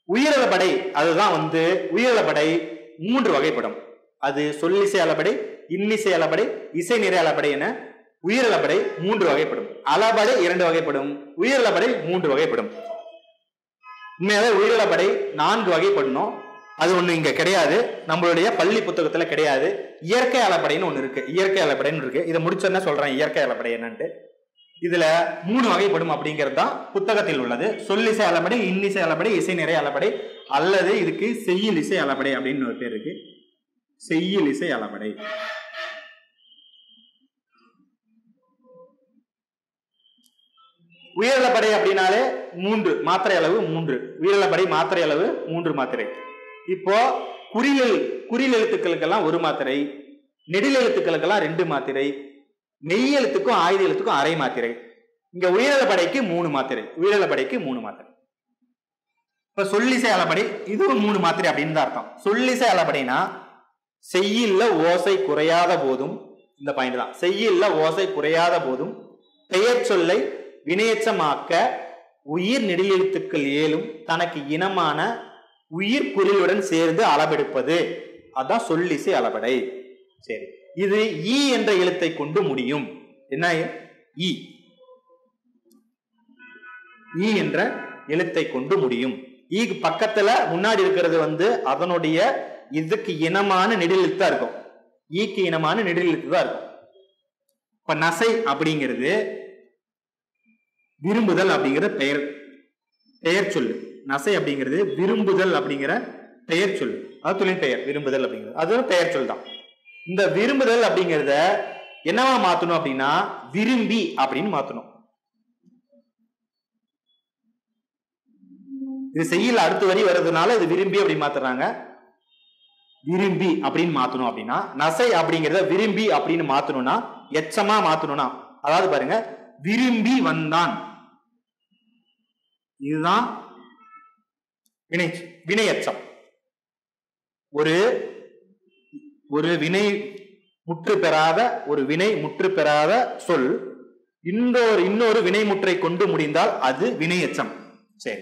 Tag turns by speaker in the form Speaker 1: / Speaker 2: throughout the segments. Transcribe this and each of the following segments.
Speaker 1: உயிரலப்படை அதுதான் வந்து உயிரலப்படை மூன்று வகைப்படும் அது சொல்லிசை அளபடை இன்னிசை அளபடை இசை நிறை அளபடை என உயிரலப்படை மூன்று வகைப்படும் அளபடை இரண்டு வகைப்படும் உயிரலப்படை மூன்று வகைப்படும் உண்மையாவே உயிரிழப்படை நான்கு வகைப்படணும் அது ஒண்ணு இங்க கிடையாது நம்மளுடைய பள்ளி புத்தகத்துல கிடையாது இயற்கை அளப்படைன்னு ஒண்ணு இருக்கு இயற்கை அளப்படைன்னு இருக்கு இதை முடிச்சோன்னா சொல்றேன் இயற்கை அளப்படை என்னன்ட்டு இதுல மூணு வகைப்படும் அப்படிங்கிறது தான் புத்தகத்தில் உள்ளது சொல்லிசை அளப்படை இன்னிசை அளப்படை இசை நிறை அளப்படை அல்லது இதுக்கு செய்யுள் இசை அளப்படை அப்படின்னு ஒரு பேர் இருக்கு செய்யுள் இசை அளப்படை உயிரிழப்படை அப்படின்னாலே மூன்று மாத்திரை அளவு மூன்று உயிரிழப்படை மாத்திரை அளவு மூன்று மாத்திரை இப்போ குறில் குறில் எழுத்துக்களுக்கெல்லாம் ஒரு மாத்திரை நெடில் எழுத்துக்களுக்கெல்லாம் ரெண்டு மாத்திரை மெய் எழுத்துக்கும் ஆயுத எழுத்துக்கும் அரை மாத்திரை இங்க உயிரிழப்படைக்கு மூணு மாத்திரை உயிரிழப்படைக்கு மூணு மாத்திரை இப்ப சொல்லிசை அளபடை இதுவும் மூணு மாத்திரை அப்படின்னு தான் அர்த்தம் சொல்லிசை அளபடைனா செய்யில்ல ஓசை குறையாத போதும் இந்த பாயிண்ட் தான் செய்யில்ல ஓசை குறையாத போதும் பெயர் சொல்லை வினையச்சமாக்க உயிர் நெடிலெழுத்துக்கள் ஏழும் தனக்கு இனமான உயிர் குறிலுடன் சேர்ந்து அளபெடுப்பது அதான் சொல்லிசை அளபடை சரி இது ஈ என்ற எழுத்தை கொண்டு முடியும் என்ன ஈ ஈ என்ற எழுத்தை கொண்டு முடியும் ஈக்கு பக்கத்துல முன்னாடி இருக்கிறது வந்து அதனுடைய இதுக்கு இனமான நெடிலெழுத்தா இருக்கும் ஈக்கு இனமான நெடிலெழுத்து தான் இருக்கும் இப்ப நசை அப்படிங்கிறது விரும்புதல் அப்படிங்கிற பெயர் பெயர் சொல்லு நசை அப்படிங்கிறது விரும்புதல் அப்படிங்கிற பெயர் சொல்லு அது தொழில் பெயர் விரும்புதல் அப்படிங்கிறது அது ஒரு பெயர் சொல் தான் இந்த விரும்புதல் அப்படிங்கிறத என்னவா மாத்தணும் அப்படின்னா விரும்பி அப்படின்னு மாத்தணும் இது செய்யல அடுத்த வரி வர்றதுனால இது விரும்பி அப்படி மாத்துறாங்க விரும்பி அப்படின்னு மாத்தணும் அப்படின்னா நசை அப்படிங்கிறத விரும்பி அப்படின்னு மாத்தணும்னா எச்சமா மாத்தணும்னா அதாவது பாருங்க விரும்பி வந்தான் இதுதான் வினை வினையச்சம் ஒரு ஒரு வினை முற்று பெறாத ஒரு வினை முற்று பெறாத சொல் இன்னொரு இன்னொரு வினை முற்றை கொண்டு முடிந்தால் அது வினையச்சம் சரி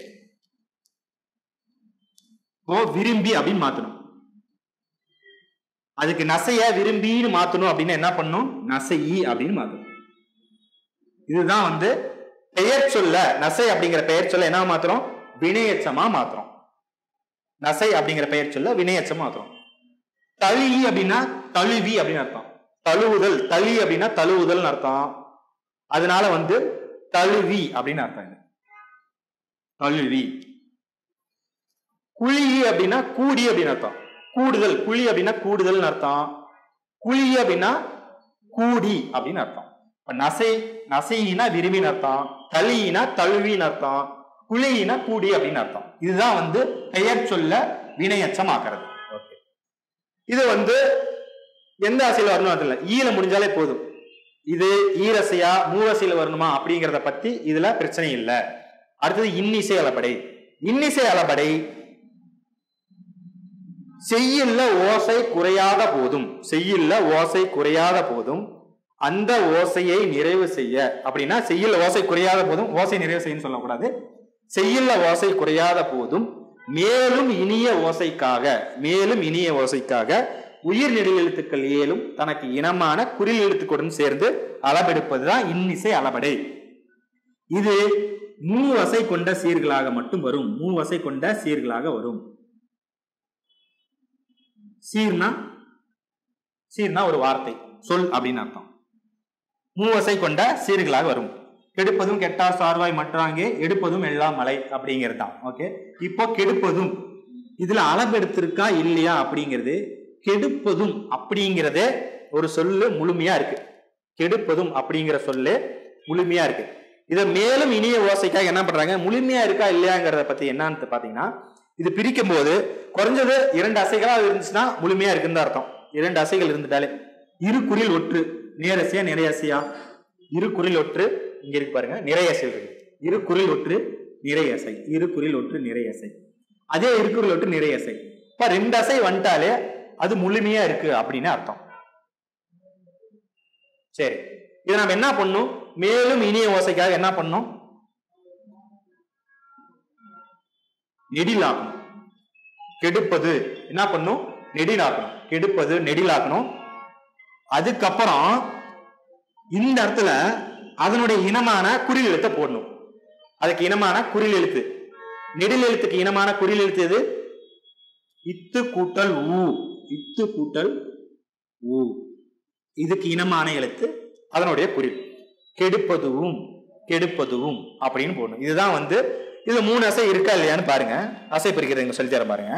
Speaker 1: இப்போ விரும்பி அப்படின்னு மாத்தணும் அதுக்கு நசைய விரும்பின்னு மாத்தணும் அப்படின்னு என்ன பண்ணணும் நசையி அப்படின்னு மாத்தணும் இதுதான் வந்து பெயர் சொல்ல நசை அப்படிங்கிற பெயர் சொல்ல என்ன மாத்துறோம் வினையச்சமா மாத்துறோம் நசை அப்படிங்கிற பெயர் சொல்ல வினையச்சமா மாத்துறோம் தழி அப்படின்னா தழுவி அப்படின்னு அர்த்தம் தழுவுதல் தளி அப்படின்னா தழுவுதல் அர்த்தம் அதனால வந்து தழுவி அப்படின்னு அர்த்தம் இது தழுவி குழி அப்படின்னா கூடி அப்படின்னு அர்த்தம் கூடுதல் குழி அப்படின்னா கூடுதல்னு அர்த்தம் குழி அப்படின்னா கூடி அப்படின்னு அர்த்தம் இப்ப நசை நசையினா விரும்பின்னு அர்த்தம் தளியினா தழுவின்னு அர்த்தம் குழியினா கூடி அப்படின்னு அர்த்தம் இதுதான் வந்து பெயர் சொல்ல வினையச்சம் ஆக்குறது ஓகே இது வந்து எந்த ஆசையில வரணும் அது இல்ல ஈல முடிஞ்சாலே போதும் இது ஈரசையா மூவசையில வரணுமா அப்படிங்கிறத பத்தி இதுல பிரச்சனை இல்லை அடுத்தது இன்னிசை அளபடை இன்னிசை அளபடை செய்யுள்ள ஓசை குறையாத போதும் செய்யுள்ள ஓசை குறையாத போதும் அந்த ஓசையை நிறைவு செய்ய அப்படின்னா செய்யுள்ள ஓசை குறையாத போதும் ஓசை நிறைவு செய்யன்னு சொல்லக்கூடாது செய்யுள்ள ஓசை குறையாத போதும் மேலும் இனிய ஓசைக்காக மேலும் இனிய ஓசைக்காக உயிர் நெடில் எழுத்துக்கள் ஏழும் தனக்கு இனமான குறில் எழுத்துக்களுடன் சேர்ந்து அளபெடுப்பதுதான் இன்னிசை அளபடை இது மூவசை கொண்ட சீர்களாக மட்டும் வரும் மூவசை கொண்ட சீர்களாக வரும் சீர்னா சீர்னா ஒரு வார்த்தை சொல் அப்படின்னு அர்த்தம் மூவசை கொண்ட சீர்களாக வரும் கெடுப்பதும் கெட்டார் சார்வாய் மற்றாங்கே எடுப்பதும் எல்லாம் மலை அப்படிங்கிறது தான் ஓகே இப்போ கெடுப்பதும் இதுல அளவெடுத்திருக்கா இல்லையா அப்படிங்கிறது கெடுப்பதும் அப்படிங்கிறதே ஒரு சொல்லு முழுமையா இருக்கு கெடுப்பதும் அப்படிங்கிற சொல்லு முழுமையா இருக்கு இதை மேலும் இனிய ஓசைக்காக என்ன பண்றாங்க முழுமையா இருக்கா இல்லையாங்கிறத பத்தி என்னன்னு பாத்தீங்கன்னா இது பிரிக்கும் போது குறைஞ்சது இரண்டு அசைகளா இருந்துச்சுன்னா முழுமையா இருக்குன்னு தான் அர்த்தம் இரண்டு அசைகள் இருந்துட்டாலே இரு குறில் ஒற்று நேரசையா நிறையசையா இரு குறில் ஒற்று இங்க இருக்கு பாருங்க நிறையசை இருக்கு இரு குறில் ஒற்று நிறையசை இரு குறில் ஒற்று நிறையசை அதே இரு குறில் ஒற்று நிறையசை இப்ப ரெண்டு அசை வந்துட்டாலே அது முழுமையா இருக்கு அப்படின்னு அர்த்தம் சரி இதை நம்ம என்ன பண்ணும் மேலும் இனிய ஓசைக்காக என்ன பண்ணும் நெடில் ஆகணும் கெடுப்பது என்ன பண்ணும் நெடிலாக்கணும் கெடுப்பது நெடிலாக்கணும் அதுக்கப்புறம் இந்த இடத்துல அதனுடைய இனமான குறில் எழுத்தை போடணும் அதுக்கு இனமான குறில் எழுத்து நெடில் எழுத்துக்கு இனமான குறில் எழுத்து எது இத்து கூட்டல் ஊ இத்து கூட்டல் ஊ இதுக்கு இனமான எழுத்து அதனுடைய குறில் கெடுப்பதுவும் கெடுப்பதுவும் அப்படின்னு போடணும் இதுதான் வந்து இது மூணு அசை இருக்கா இல்லையான்னு பாருங்க அசை பிரிக்கிறது இங்க சொல்லி தரேன் பாருங்க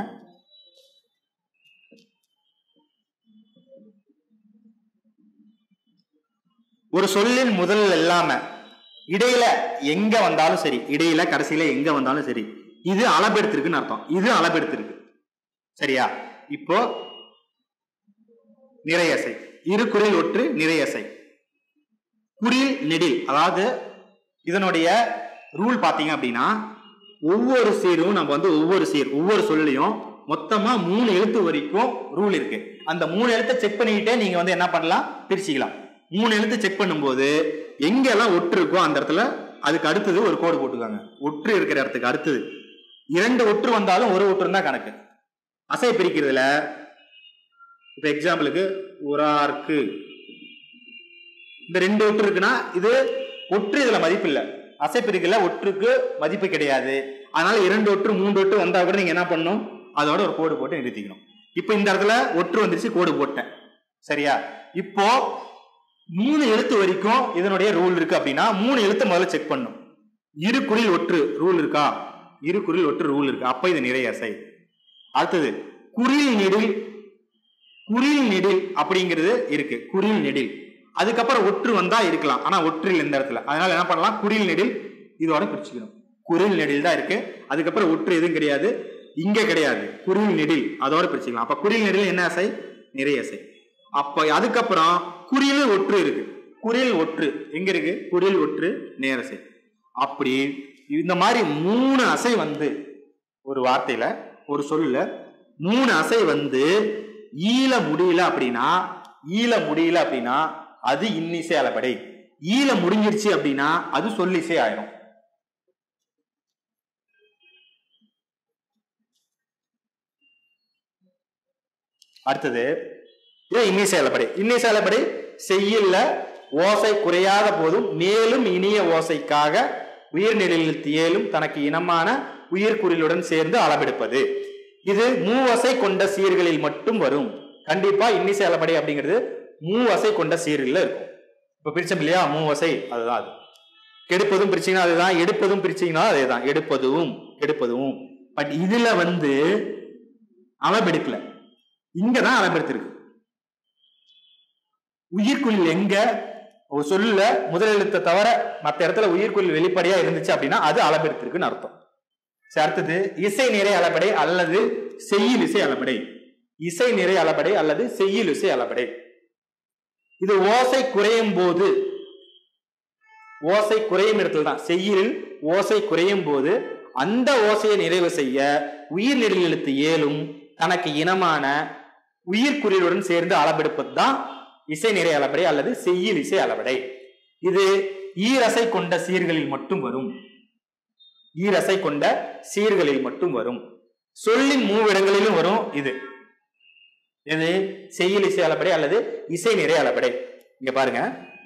Speaker 1: ஒரு சொல்லின் முதல் இல்லாம இடையில எங்க வந்தாலும் சரி இடையில கடைசியில எங்க வந்தாலும் சரி இது அளபெடுத்திருக்குன்னு அர்த்தம் இது அளபெடுத்திருக்கு சரியா இப்போ நிறையசை இரு குறில் ஒற்று நிறையசை குறில் நெடில் அதாவது இதனுடைய ரூல் பாத்தீங்க அப்படின்னா ஒவ்வொரு சீரும் நம்ம வந்து ஒவ்வொரு சீர் ஒவ்வொரு சொல்லையும் மொத்தமா மூணு எழுத்து வரைக்கும் ரூல் இருக்கு அந்த மூணு எழுத்தை செக் பண்ணிக்கிட்டே நீங்க வந்து என்ன பண்ணலாம் பிரிச்சுக்கலாம் மூணு எழுத்து செக் பண்ணும்போது எங்கெல்லாம் ஒற்று இருக்கோ அந்த இடத்துல அதுக்கு அடுத்தது ஒரு கோடு போட்டுக்காங்க ஒற்று இருக்கிற இடத்துக்கு அடுத்தது இரண்டு ஒற்று வந்தாலும் ஒரு ஒற்று தான் கணக்கு அசை பிரிக்கிறதுல இப்ப எக்ஸாம்பிளுக்கு உரார்க்கு இந்த ரெண்டு ஒற்று இருக்குன்னா இது ஒற்று இதுல மதிப்பு இல்ல அசை பிரிக்கல ஒற்றுக்கு மதிப்பு கிடையாது அதனால இரண்டு ஒற்று மூன்று ஒற்று வந்தா கூட நீங்க என்ன பண்ணணும் அதோட ஒரு கோடு போட்டு நிறுத்திக்கணும் இப்போ இந்த இடத்துல ஒற்று வந்துருச்சு கோடு போட்டேன் சரியா இப்போ மூணு எழுத்து வரைக்கும் இதனுடைய ரூல் இருக்கு அப்படின்னா மூணு எழுத்து முதல்ல செக் பண்ணும் இரு குறில் ஒற்று ரூல் இருக்கா இரு குறில் ஒற்று ரூல் இருக்கு அப்ப இது நிறைய அசை அடுத்தது குறில் நெடில் குறில் நெடில் அப்படிங்கிறது இருக்கு குறில் நெடில் அதுக்கப்புறம் ஒற்று வந்தா இருக்கலாம் ஆனா ஒற்றில் இந்த இடத்துல அதனால என்ன பண்ணலாம் குறில் நெடில் இதோட பிரிச்சுக்கணும் குறில் நெடில் தான் இருக்கு அதுக்கப்புறம் ஒற்று எதுவும் கிடையாது இங்க கிடையாது குறில் நெடில் அதோட பிரிச்சுக்கலாம் அப்ப குறில் நெடில் என்ன அசை நிறைய அசை அப்ப அதுக்கப்புறம் குறில் ஒற்று இருக்கு குறில் ஒற்று எங்க இருக்கு குறில் ஒற்று நேரசை அப்படி இந்த மாதிரி மூணு அசை வந்து ஒரு வார்த்தையில ஒரு சொல்ல மூணு அசை வந்து ஈல முடியல அப்படின்னா ஈல முடியல அப்படின்னா அது இன்னிசை அளபடை ஈல முடிஞ்சிருச்சு அப்படின்னா அது சொல்லிசை ஆயிரும் அடுத்தது இது இன்னிசை அளபடை இன்னிசை அளபடை செய்யல ஓசை குறையாத போதும் மேலும் இனிய ஓசைக்காக உயிர்நிலையில் தியலும் தனக்கு இனமான உயிர்குறிலுடன் சேர்ந்து அளவெடுப்பது இது மூவசை கொண்ட சீர்களில் மட்டும் வரும் கண்டிப்பா இன்னிசை அளபடை அப்படிங்கிறது மூவசை கொண்ட சீர்களில் இருக்கும் இப்ப பிரிச்சோம் இல்லையா மூவசை அதுதான் அது கெடுப்பதும் பிரிச்சீங்கன்னா அதுதான் எடுப்பதும் பிரிச்சீங்கன்னா அதேதான் எடுப்பதும் எடுப்பதும் பட் இதுல வந்து அளவெடுக்கல இங்கதான் அளவெடுத்திருக்கு உயிர்க்குள் எங்க ஒரு சொல்ல முதல் எழுத்தை தவிர மற்ற இடத்துல உயிர்க்குள் வெளிப்படையா இருந்துச்சு அப்படின்னா அது அளவெடுத்திருக்குன்னு அர்த்தம் சரி, அடுத்தது இசை நிறை அளபடை அல்லது செய்யுள் இசை அளபடை இசை நிறை அளபடை அல்லது செய்யுள் இசை அளபடை இது ஓசை குறையும் போது ஓசை குறையும் இடத்துல தான் செய்யுளில் ஓசை குறையும் போது அந்த ஓசையை நிறைவு செய்ய உயிர் நெடில் எழுத்து ஏலும் தனக்கு இனமான உயிர்க்குறியுடன் சேர்ந்து அளபெடுப்பது தான் இசை நிறை அளபடை அல்லது செய்யுள் இசை அளபடை இது ஈரசை கொண்ட சீர்களில் மட்டும் வரும் ஈரசை கொண்ட சீர்களில் மட்டும் வரும் சொல்லின் மூவிடங்களிலும் வரும் இது இது செய்யுள் இசை அளபடை அல்லது இசை நிறை அளபடை இங்க பாருங்க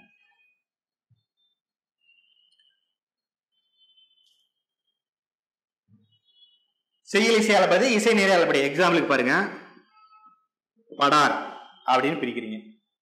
Speaker 1: செய்யுள் இசை அளபடி இசை நிறை அளபடி எக்ஸாம்பிளுக்கு பாருங்க படார் அப்படின்னு பிரிக்கிறீங்க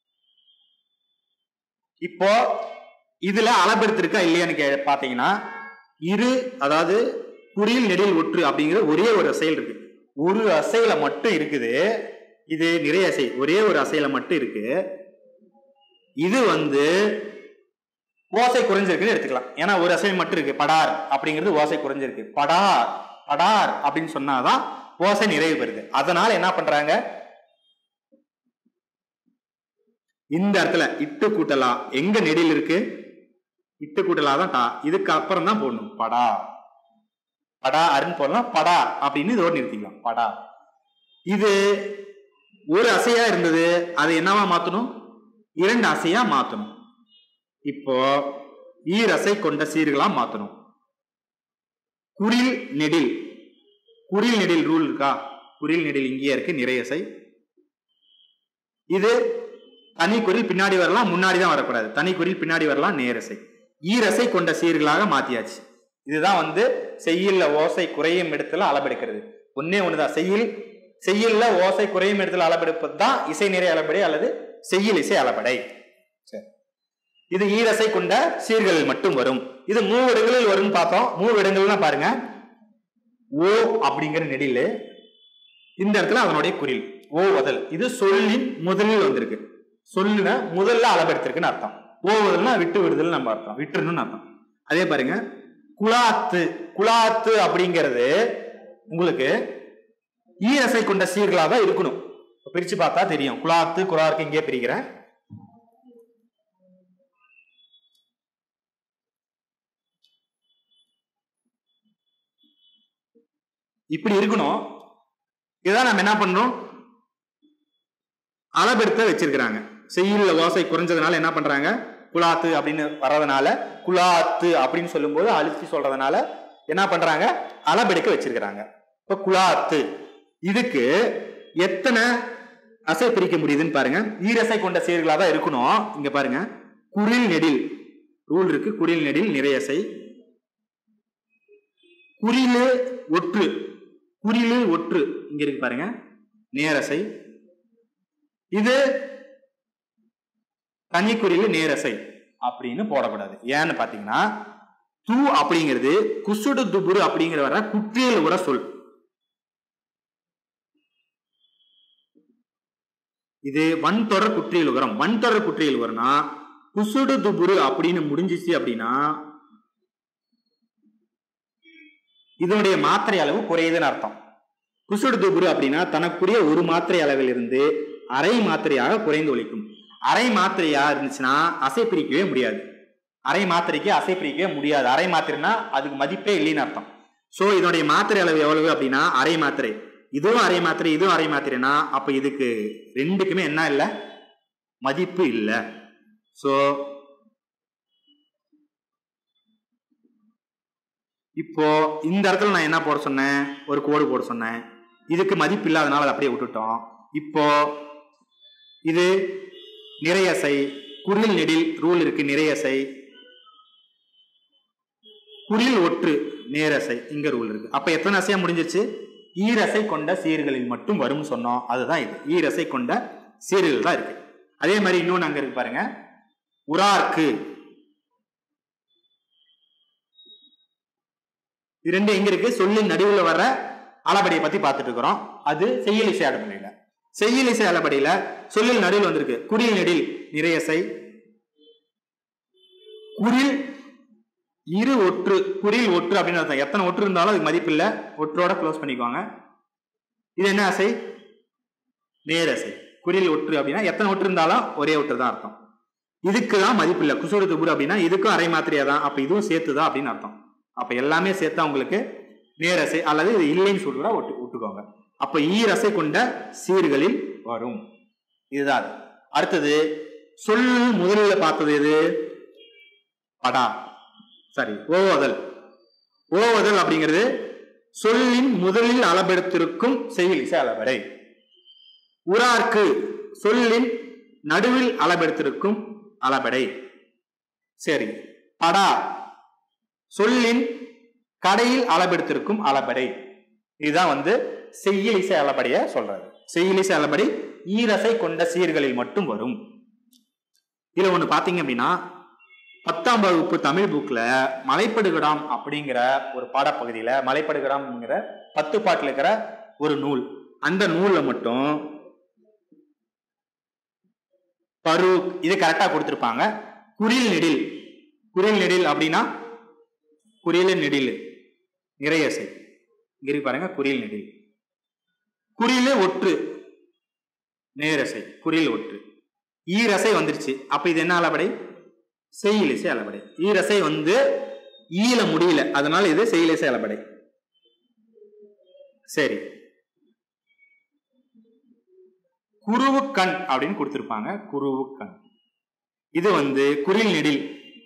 Speaker 1: இப்போ இதுல அளபெடுத்திருக்கா இல்லையான்னு கே பாத்தீங்கன்னா இரு அதாவது குறியில் நெடில் ஒற்று அப்படிங்கிற ஒரே ஒரு அசைல் இருக்கு ஒரு அசையில மட்டும் இருக்குது இது நிறைய அசை ஒரே ஒரு அசையில மட்டும் இருக்கு இது வந்து ஓசை குறைஞ்சிருக்குன்னு எடுத்துக்கலாம் ஏன்னா ஒரு அசை மட்டும் இருக்கு படார் அப்படிங்கிறது ஓசை குறைஞ்சிருக்கு படார் படார் அப்படின்னு சொன்னாதான் ஓசை நிறைவு பெறுது அதனால என்ன பண்றாங்க இந்த இடத்துல இட்டு கூட்டலா எங்க நெடில் இருக்கு இட்டு கூட்டலா தான் டா இதுக்கு அப்புறம் தான் போடணும் படா படா அருன்னு போடலாம் படா அப்படின்னு இதோட நிறுத்திக்கலாம் படா இது ஒரு அசையா இருந்தது அதை என்னவா மாத்தணும் இரண்டு அசையா மாத்தணும் இப்போ ஈரசை கொண்ட சீர்களா மாத்தணும் குறில் நெடில் குறில் நெடில் ரூல் இருக்கா குறில் நெடில் இங்கேயே இருக்கு நிறையசை இது தனி குறில் பின்னாடி வரலாம் முன்னாடி தான் வரக்கூடாது தனி குறில் பின்னாடி வரலாம் நேரசை ஈரசை கொண்ட சீர்களாக மாத்தியாச்சு இதுதான் வந்து செய்யுள்ல ஓசை குறையும் இடத்துல அளபெடுக்கிறது ஒன்னே ஒண்ணுதான் செய்யுள் செய்யுள்ல ஓசை குறையும் இடத்துல அளபெடுப்பது தான் இசை நிறை அளபடை அல்லது செய்யுள் இசை அளபடை சரி இது ஈரசை கொண்ட சீர்களில் மட்டும் வரும் இது மூவிடங்களில் வரும்னு பார்த்தோம் மூவிடங்கள்னா பாருங்க ஓ அப்படிங்கிற நெடில் இந்த இடத்துல அதனுடைய குறில் ஓ வதல் இது சொல்லின் முதலில் வந்திருக்கு சொல்லுன முதல்ல அளவெடுத்திருக்குன்னு அர்த்தம் ஓ வதல்னா விட்டு விடுதல் நம்ம அர்த்தம் விட்டுறணும்னு அர்த்தம் அதே பாருங்க குலாத்து குலாத்து அப்படிங்கிறது உங்களுக்கு ஈரசை கொண்ட சீர்களாக தான் இருக்கணும் இப்ப பிரிச்சு பார்த்தா தெரியும் குலாத்து குலாருக்கு இங்கே பிரிக்கிறேன் இப்படி இருக்கணும் இதான் நம்ம என்ன பண்றோம் அளபெடுத்த வச்சிருக்கிறாங்க செய்யுள்ள ஓசை குறைஞ்சதுனால என்ன பண்றாங்க குலாத்து அப்படின்னு வர்றதுனால குலாத்து அப்படின்னு சொல்லும்போது அழுத்தி சொல்றதுனால என்ன பண்றாங்க அளபெடுக்க வச்சிருக்கிறாங்க இப்ப குலாத்து இதுக்கு எத்தனை அசை பிரிக்க முடியுதுன்னு பாருங்க ஈரசை கொண்ட சீர்களா தான் இருக்கணும் இங்க பாருங்க குரில் நெடில் ரூல் இருக்கு குரில் நெடில் நிறையசை குறிலு ஒற்று குறிலு ஒற்று இங்க இருக்கு பாருங்க நேரசை இது தனிக்குறியில நேரசை அப்படின்னு போடக்கூடாது ஏன்னு பாத்தீங்கன்னா தூ அப்படிங்கிறது குசுடு துபுரு அப்படிங்கிற வர குற்றியல் உர சொல் இது வன்தொடர் குற்றியல் உரம் வன்தொடர் குற்றியல் உரம்னா குசுடு துபுரு அப்படின்னு முடிஞ்சிச்சு அப்படின்னா இதனுடைய மாத்திரை அளவு குறையுதுன்னு அர்த்தம் குசுடு துபுரு அப்படின்னா தனக்குரிய ஒரு மாத்திரை அளவிலிருந்து அரை மாத்திரையாக குறைந்து ஒழிக்கும் அரை மாத்திரையா இருந்துச்சுன்னா அசை பிரிக்கவே முடியாது அரை மாத்திரைக்கு அசை பிரிக்கவே முடியாது அரை மாத்திரைனா அதுக்கு மதிப்பே இல்லைன்னு அர்த்தம் சோ இதனுடைய மாத்திரை அளவு எவ்வளவு அப்படின்னா அரை மாத்திரை இதுவும் அரை மாத்திரை இதுவும் அரை மாத்திரைனா அப்ப இதுக்கு ரெண்டுக்குமே என்ன இல்லை மதிப்பு இல்லை சோ இப்போ இந்த இடத்துல நான் என்ன போட சொன்னேன் ஒரு கோடு போட சொன்னேன் இதுக்கு மதிப்பு இல்லாதனால அதை அப்படியே விட்டுட்டோம் இப்போ இது நிறையசை குரில் நெடில் ரூல் இருக்கு நிறையசை குரில் ஒற்று நேரசை இங்க ரூல் இருக்கு அப்ப எத்தனை அசையா முடிஞ்சிச்சு ஈரசை கொண்ட சீர்களில் மட்டும் வரும் சொன்னோம் அதுதான் இது ஈரசை கொண்ட சீர்கள் தான் இருக்கு அதே மாதிரி இன்னொன்னு அங்க இருக்கு பாருங்க உரார்க்கு இது ரெண்டு எங்க இருக்கு சொல்லின் நடுவுல வர்ற அளபடியை பத்தி பார்த்துட்டு இருக்கிறோம் அது செய்யல் இசை அடப்படையில செய்யல் இசை அளபடியில சொல்லில் நடுவில் வந்திருக்கு குறில் நெடில் நிறையசை குறில் இரு ஒற்று குறில் ஒற்று அப்படின்னு அர்த்தம் எத்தனை ஒற்று இருந்தாலும் அதுக்கு மதிப்பு இல்ல ஒற்றோட க்ளோஸ் பண்ணிக்குவாங்க இது என்ன அசை நேரசை குறில் ஒற்று அப்படின்னா எத்தனை ஒற்று இருந்தாலும் ஒரே ஒற்று தான் அர்த்தம் இதுக்கு தான் மதிப்பு இல்லை குசுடு துபுரு அப்படின்னா இதுக்கும் அரை மாத்திரையா தான் அப்ப இதுவும் சேர்த்து தான் அப்படின்னு அர்த்தம் அப்ப எல்லாமே சேர்த்தா உங்களுக்கு நேரசை அல்லது இது இல்லைன்னு சொல்லி கூட ஒட்டு விட்டுக்கோங்க அப்ப ஈரசை கொண்ட சீர்களில் வரும் இதுதான் அது. அடுத்தது சொல் முதலில் பார்த்தது எது படா சரி ஓவதல் ஓவதல் அப்படிங்கிறது சொல்லின் முதலில் அளபெடுத்திருக்கும் செயல் இசை அளபடை உரார்க்கு சொல்லின் நடுவில் அளபெடுத்திருக்கும் அளபடை சரி படா சொல்லின் கடையில் அளபெடுத்திருக்கும் அளபடை இதுதான் வந்து செய்யல் இசை அளபடைய சொல்றது செய்யல் இசை அளபடி ஈரசை கொண்ட சீர்களில் மட்டும் வரும் இதுல ஒண்ணு பாத்தீங்க அப்படின்னா பத்தாம் வகுப்பு தமிழ் புக்ல மலைப்படுகடாம் அப்படிங்கிற ஒரு பாடப்பகுதியில மலைப்படுகடாம்ங்கிற பத்து பாட்டுல இருக்கிற ஒரு நூல் அந்த நூல்ல மட்டும் பரு இது கரெக்டா கொடுத்திருப்பாங்க குரில் நெடில் குரில் நெடில் அப்படின்னா குறியில நெடில் நிறையசை இங்க இருக்கு பாருங்க குறியில் நெடில் குறியில ஒற்று நேரசை குறியில் ஒற்று ஈரசை வந்துருச்சு அப்ப இது என்ன அளபடை செய்யிலிசை அளபடை ஈரசை வந்து ஈல முடியல அதனால இது செய்யிலிசை அளபடை சரி குருவு கண் அப்படின்னு கொடுத்திருப்பாங்க குருவு கண் இது வந்து குறில் நெடில்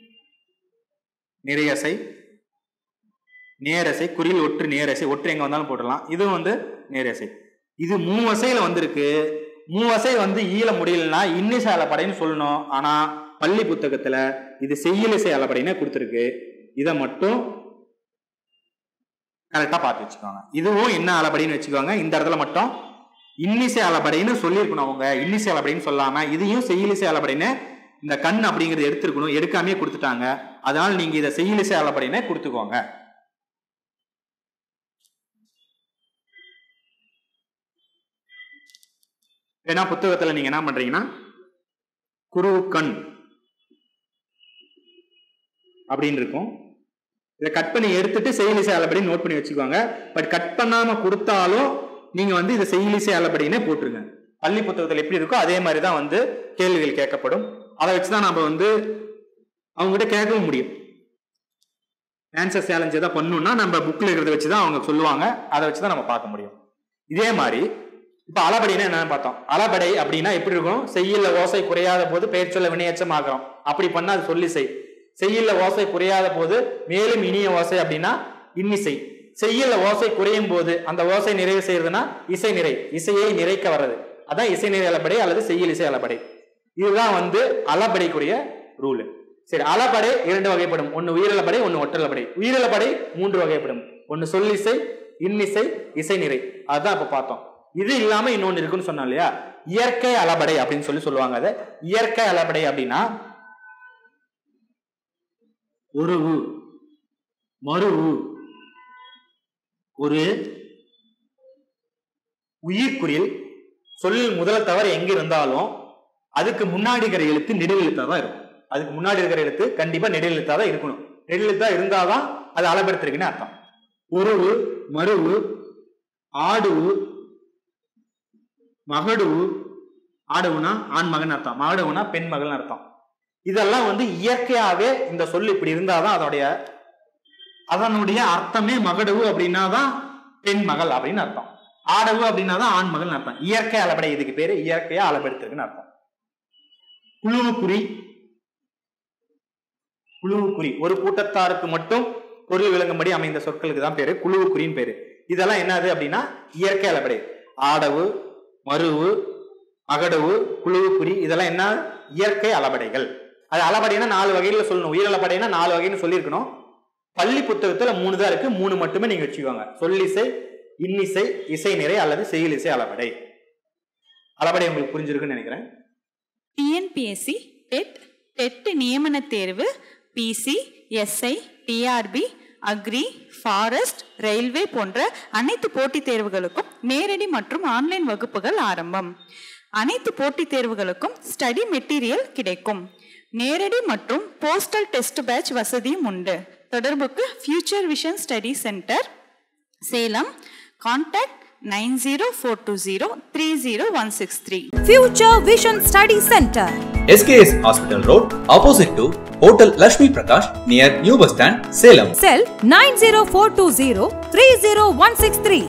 Speaker 1: நிறையசை நேரசை குறில் ஒற்று நேரசை ஒற்று எங்க வந்தாலும் போடலாம் இது வந்து நேரசை இது மூணு வசையில வந்திருக்கு மூணு வசை வந்து ஈல முடியலன்னா இன்னிசை அலப்படைன்னு சொல்லணும் ஆனா பள்ளி புத்தகத்துல இது செய்யலிசை அலப்படைன்னு கொடுத்துருக்கு இதை மட்டும் கரெக்டா பார்த்து வச்சுக்கோங்க இதுவும் என்ன அலப்படின்னு வச்சுக்கோங்க இந்த இடத்துல மட்டும் இன்னிசை அலப்படைன்னு சொல்லியிருக்கணும் அவங்க இன்னிசை அலப்படைன்னு சொல்லாம இதையும் செய்யலிசை அலப்படைன்னு இந்த கண் அப்படிங்கறது எடுத்திருக்கணும் எடுக்காமே கொடுத்துட்டாங்க அதனால நீங்க இதை செய்யலிசை அலப்படைன்னு கொடுத்துக்கோங்க ஏன்னா புத்தகத்துல நீங்க என்ன பண்றீங்கன்னா குருக்கண் அப்படின்னு இருக்கும் இதை கட் பண்ணி எடுத்துட்டு செயலிசை அளபடி நோட் பண்ணி வச்சுக்கோங்க பட் கட் பண்ணாம கொடுத்தாலும் நீங்க வந்து இதை செயலிசை அளபடினே போட்டுருங்க பள்ளி புத்தகத்தில் எப்படி இருக்கோ அதே மாதிரி தான் வந்து கேள்விகள் கேட்கப்படும் அதை வச்சுதான் நம்ம வந்து அவங்ககிட்ட கேட்கவும் முடியும் ஆன்சர் சேலஞ்ச் ஏதாவது பண்ணணும்னா நம்ம புக்கில் இருக்கிறத வச்சு தான் அவங்க சொல்லுவாங்க அதை வச்சு தான் நம்ம பார்க்க முடியும் இதே மாதிரி இப்ப அளபடினா என்னன்னு பார்த்தோம் அளபடை அப்படின்னா எப்படி இருக்கும் செய்யல ஓசை குறையாத போது பெயர் சொல்ல வினையச்சம் ஆகிறோம் அப்படி பண்ணா அது சொல்லி செய் செய்யல ஓசை குறையாத போது மேலும் இனிய ஓசை அப்படின்னா இன்னிசை செய்யல ஓசை குறையும் போது அந்த ஓசை நிறைவு செய்யறதுன்னா இசை நிறை இசையை நிறைக்க வர்றது அதான் இசை நிறை அளபடை அல்லது செய்யல் இசை அளபடை இதுதான் வந்து அளபடைக்குரிய ரூல் சரி அளபடை இரண்டு வகைப்படும் ஒன்னு உயிரளபடை ஒன்னு ஒற்றளபடை உயிரளபடை மூன்று வகைப்படும் ஒன்னு சொல்லிசை இன்னிசை இசை நிறை அதுதான் இப்ப பார்த்தோம் இது இல்லாம இன்னொன்னு இருக்குன்னு சொன்னோம் இல்லையா இயற்கை அளபடை அப்படின்னு சொல்லி சொல்லுவாங்க அதை இயற்கை அளபடை அப்படின்னா உருவு மருவு ஒரு உயிர்க்குறில் சொல் முதல் தவறு எங்க இருந்தாலும் அதுக்கு முன்னாடி இருக்கிற எழுத்து நெடுவெழுத்தா தான் இருக்கும் அதுக்கு முன்னாடி இருக்கிற எழுத்து கண்டிப்பா நெடுவெழுத்தா தான் இருக்கணும் நெடுவெழுத்தா இருந்தாதான் அது அளபெடுத்திருக்குன்னு அர்த்தம் உருவு மருவு ஆடுவு மகடுவு ஆடவுனா ஆண் மகன் அர்த்தம் மகடுவுனா பெண் மகன் அர்த்தம் இதெல்லாம் வந்து இயற்கையாவே இந்த சொல் இப்படி இருந்தாதான் அதனுடைய அதனுடைய அர்த்தமே மகடுவு அப்படின்னா தான் பெண் மகள் அப்படின்னு அர்த்தம் ஆடவு அப்படின்னா தான் ஆண் மகள் அர்த்தம் இயற்கை அளபடை இதுக்கு பேரு இயற்கையா அளபெடுத்திருக்குன்னு அர்த்தம் குழுவுக்குறி குழுவுக்குறி ஒரு கூட்டத்தாருக்கு மட்டும் பொருள் விளங்கும்படி அமைந்த சொற்களுக்கு தான் பேரு குழுவுக்குறின்னு பேரு இதெல்லாம் என்னது அப்படின்னா இயற்கை அளபடை ஆடவு மருவு அகடவு குழுவுக்குறி இதெல்லாம் என்ன இயற்கை அளபடைகள் அது அளபடைனா நாலு வகையில சொல்லணும் உயிர் அளபடைனா நாலு வகைன்னு சொல்லியிருக்கணும் பள்ளி புத்தகத்துல மூணு தான் இருக்கு மூணு மட்டுமே நீங்க வச்சுக்கோங்க சொல்லிசை இன்னிசை இசை நிறை அல்லது செயலிசை அளபடை அளபடை உங்களுக்கு புரிஞ்சிருக்குன்னு நினைக்கிறேன்
Speaker 2: டிஎன்பிஎஸ்சி டெட் டெட் நியமன தேர்வு PC SI TRP agri forest railway போன்ற அனைத்து போட்டித் தேர்வுகளுக்கும் நேரடி மற்றும் ஆன்லைன் வகுப்புகள் ஆரம்பம் அனைத்து போட்டித் தேர்வுகளுக்கும் ஸ்டடி மெட்டீரியல் கிடைக்கும் நேரடி மற்றும் போஸ்டல் டெஸ்ட் பேட்ச் வசதியும் உண்டு தொடர்புக்கு future vision study centre Salem contact nine zero four two zero three zero one six three
Speaker 3: Future Vision Study Center.
Speaker 4: SKS Hospital Road, opposite to Hotel Lashmi Prakash, near New Bus Stand, Salem.
Speaker 3: Cell 90420 30163.